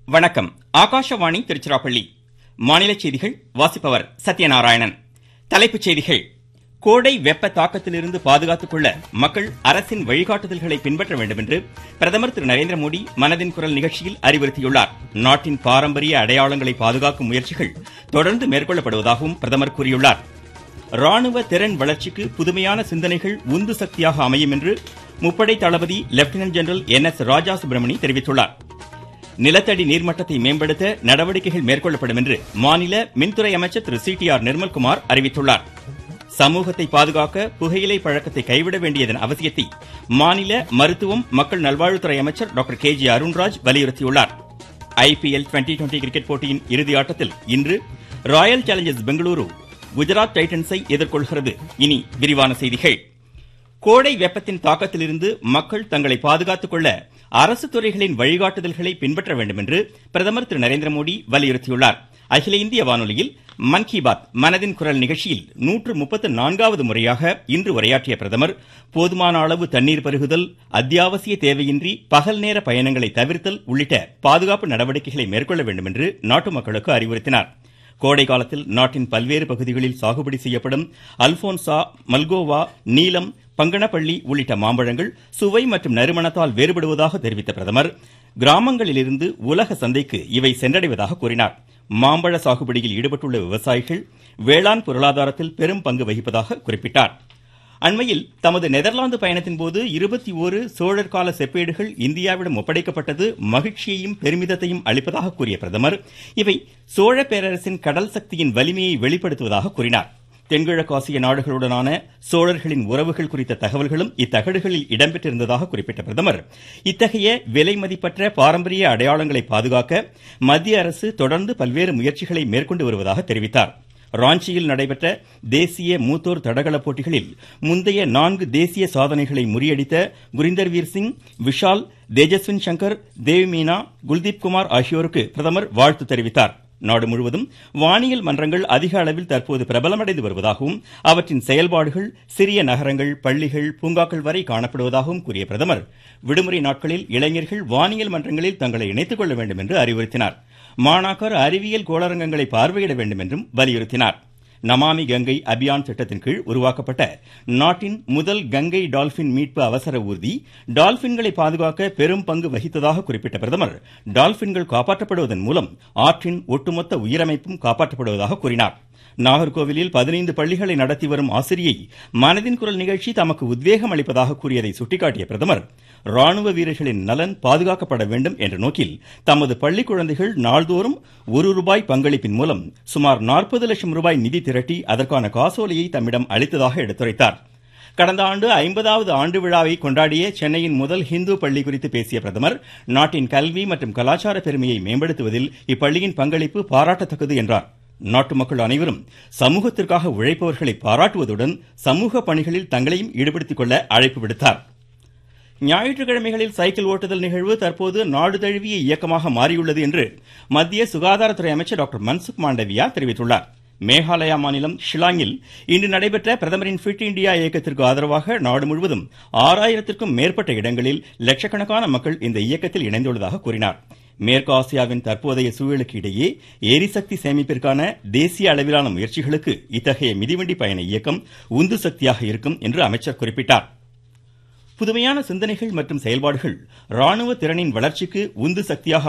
வணக்கம் ஆகாஷவாணி திருச்சிராப்பள்ளி மாநில செய்திகள் வாசிப்பவர் சத்யநாராயணன் தலைப்புச் செய்திகள் கோடை வெப்ப தாக்கத்திலிருந்து பாதுகாத்துக் கொள்ள மக்கள் அரசின் வழிகாட்டுதல்களை பின்பற்ற வேண்டும் என்று பிரதமர் திரு நரேந்திர மோடி மனதின் குரல் நிகழ்ச்சியில் அறிவுறுத்தியுள்ளார் நாட்டின் பாரம்பரிய அடையாளங்களை பாதுகாக்கும் முயற்சிகள் தொடர்ந்து மேற்கொள்ளப்படுவதாகவும் பிரதமர் கூறியுள்ளார் ராணுவ திறன் வளர்ச்சிக்கு புதுமையான சிந்தனைகள் உந்து சக்தியாக அமையும் என்று முப்படை தளபதி lieutenant general N S Raja Subramani தெரிவித்துள்ளார் நிலத்தடி நீர்மட்டத்தை மேம்படுத்த நடவடிக்கைகள் மேற்கொள்ளப்படும் என்று மாநில மின்துறை அமைச்சர் திரு சி டி ஆர் நிர்மல்குமார் அறிவித்துள்ளார் சமூகத்தை பாதுகாக்க புகையிலை பழக்கத்தை கைவிட வேண்டியதன் அவசியத்தை மாநில மருத்துவம் மக்கள் நல்வாழ்வுத்துறை அமைச்சர் டாக்டர் கே ஜி அருண்ராஜ் வலியுறுத்தியுள்ளார் ஐபிஎல் டுவெண்டி டுவெண்டி கிரிக்கெட் போட்டியின் இறுதி ஆட்டத்தில் இன்று ராயல் சேலஞ்சர்ஸ் பெங்களூரு குஜராத் டைட்டன்ஸை எதிர்கொள்கிறது இனி விரிவான செய்திகள் கோடை வெப்பத்தின் தாக்கத்திலிருந்து மக்கள் தங்களை பாதுகாத்துக் கொள்ள அரசு துறைகளின் வழிகாட்டுதல்களை பின்பற்ற வேண்டும் என்று பிரதமர் திரு நரேந்திர மோடி வலியுறுத்தியுள்ளார் அகில இந்திய வானொலியில் மன் கி பாத் மனதின் குரல் நிகழ்ச்சியில் நூற்று முப்பத்து நான்காவது முறையாக இன்று உரையாற்றிய பிரதமர் போதுமான அளவு தண்ணீர் பருகுதல் அத்தியாவசிய தேவையின்றி பகல் நேர பயணங்களை தவிர்த்தல் உள்ளிட்ட பாதுகாப்பு நடவடிக்கைகளை மேற்கொள்ள வேண்டும் என்று நாட்டு மக்களுக்கு அறிவுறுத்தினார் கோடை காலத்தில் நாட்டின் பல்வேறு பகுதிகளில் சாகுபடி செய்யப்படும் அல்போன்சா மல்கோவா நீலம் பங்கனப்பள்ளி உள்ளிட்ட மாம்பழங்கள் சுவை மற்றும் நறுமணத்தால் வேறுபடுவதாக தெரிவித்த பிரதமர் கிராமங்களிலிருந்து உலக சந்தைக்கு இவை சென்றடைவதாக கூறினார் மாம்பழ சாகுபடியில் ஈடுபட்டுள்ள விவசாயிகள் வேளாண் பொருளாதாரத்தில் பெரும் பங்கு வகிப்பதாக குறிப்பிட்டார் அண்மையில் தமது நெதர்லாந்து பயணத்தின் போது இருபத்தி ஒரு சோழர் கால செப்பேடுகள் இந்தியாவிடம் ஒப்படைக்கப்பட்டது மகிழ்ச்சியையும் பெருமிதத்தையும் அளிப்பதாக கூறிய பிரதமர் இவை சோழ பேரரசின் கடல் சக்தியின் வலிமையை வெளிப்படுத்துவதாக கூறினார் தென்கிழக்கு ஆசிய நாடுகளுடனான சோழர்களின் உறவுகள் குறித்த தகவல்களும் இத்தகடுகளில் இடம்பெற்றிருந்ததாக குறிப்பிட்ட பிரதமர் இத்தகைய விலை மதிப்பற்ற பாரம்பரிய அடையாளங்களை பாதுகாக்க மத்திய அரசு தொடர்ந்து பல்வேறு முயற்சிகளை மேற்கொண்டு வருவதாக தெரிவித்தார் ராஞ்சியில் நடைபெற்ற தேசிய மூத்தோர் தடகள போட்டிகளில் முந்தைய நான்கு தேசிய சாதனைகளை முறியடித்த குரிந்தர்வீர் சிங் விஷால் தேஜஸ்வின் சங்கர் தேவ்மீனா குல்தீப் குமார் ஆகியோருக்கு பிரதமர் வாழ்த்து தெரிவித்தார் நாடு முழுவதும் வானியல் மன்றங்கள் அதிக அளவில் தற்போது பிரபலமடைந்து வருவதாகவும் அவற்றின் செயல்பாடுகள் சிறிய நகரங்கள் பள்ளிகள் பூங்காக்கள் வரை காணப்படுவதாகவும் கூறிய பிரதமர் விடுமுறை நாட்களில் இளைஞர்கள் வானியல் மன்றங்களில் தங்களை இணைத்துக் கொள்ள வேண்டும் என்று அறிவுறுத்தினார் மாணாக்கர் அறிவியல் கோளரங்கங்களை பார்வையிட வேண்டும் என்றும் வலியுறுத்தினார் நமாமி கங்கை அபியான் திட்டத்தின் கீழ் உருவாக்கப்பட்ட நாட்டின் முதல் கங்கை டால்பின் மீட்பு அவசர ஊர்தி டால்பின்களை பாதுகாக்க பெரும் பங்கு வகித்ததாக குறிப்பிட்ட பிரதமர் டால்பின்கள் காப்பாற்றப்படுவதன் மூலம் ஆற்றின் ஒட்டுமொத்த உயிரமைப்பும் காப்பாற்றப்படுவதாக கூறினார் நாகர்கோவிலில் பதினைந்து பள்ளிகளை நடத்தி வரும் ஆசிரியை மனதின் குரல் நிகழ்ச்சி தமக்கு உத்வேகம் அளிப்பதாக கூறியதை சுட்டிக்காட்டிய பிரதமர் ராணுவ வீரர்களின் நலன் பாதுகாக்கப்பட வேண்டும் என்ற நோக்கில் தமது பள்ளி குழந்தைகள் நாள்தோறும் ஒரு ரூபாய் பங்களிப்பின் மூலம் சுமார் நாற்பது லட்சம் ரூபாய் நிதி திரட்டி அதற்கான காசோலையை தம்மிடம் அளித்ததாக எடுத்துரைத்தார் கடந்த ஆண்டு ஐம்பதாவது ஆண்டு விழாவை கொண்டாடிய சென்னையின் முதல் ஹிந்து பள்ளி குறித்து பேசிய பிரதமர் நாட்டின் கல்வி மற்றும் கலாச்சார பெருமையை மேம்படுத்துவதில் இப்பள்ளியின் பங்களிப்பு பாராட்டத்தக்கது என்றார் நாட்டு மக்கள் அனைவரும் சமூகத்திற்காக உழைப்பவர்களை பாராட்டுவதுடன் சமூக பணிகளில் தங்களையும் ஈடுபடுத்திக் கொள்ள அழைப்பு விடுத்தார் ஞாயிற்றுக்கிழமைகளில் சைக்கிள் ஓட்டுதல் நிகழ்வு தற்போது நாடு தழுவிய இயக்கமாக மாறியுள்ளது என்று மத்திய சுகாதாரத்துறை அமைச்சர் டாக்டர் மன்சுக் மாண்டவியா தெரிவித்துள்ளார் மேகாலயா மாநிலம் ஷிலாங்கில் இன்று நடைபெற்ற பிரதமரின் ஃபிட் இண்டியா இயக்கத்திற்கு ஆதரவாக நாடு முழுவதும் ஆறாயிரத்திற்கும் மேற்பட்ட இடங்களில் லட்சக்கணக்கான மக்கள் இந்த இயக்கத்தில் இணைந்துள்ளதாக கூறினார் மேற்கு ஆசியாவின் தற்போதைய சூழலுக்கு இடையே எரிசக்தி சேமிப்பிற்கான தேசிய அளவிலான முயற்சிகளுக்கு இத்தகைய மிதிவண்டி பயண இயக்கம் உந்து சக்தியாக இருக்கும் என்று அமைச்சர் குறிப்பிட்டார் புதுமையான சிந்தனைகள் மற்றும் செயல்பாடுகள் ராணுவ திறனின் வளர்ச்சிக்கு உந்து சக்தியாக